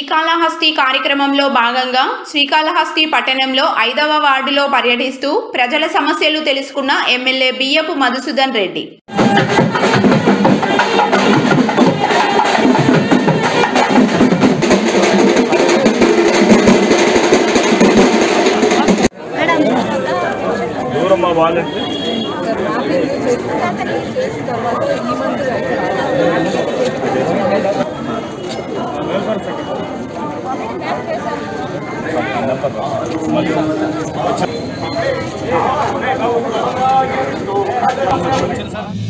శ్రీకాళహస్తి కార్యక్రమంలో భాగంగా శ్రీకాళహస్తి పట్టణంలో ఐదవ వార్డులో పర్యటిస్తూ ప్రజల సమస్యలు తెలుసుకున్న ఎమ్మెల్యే బియ్యపు మధుసూదన్ రెడ్డి దూరమ్మా వాళ్ళంటే సార్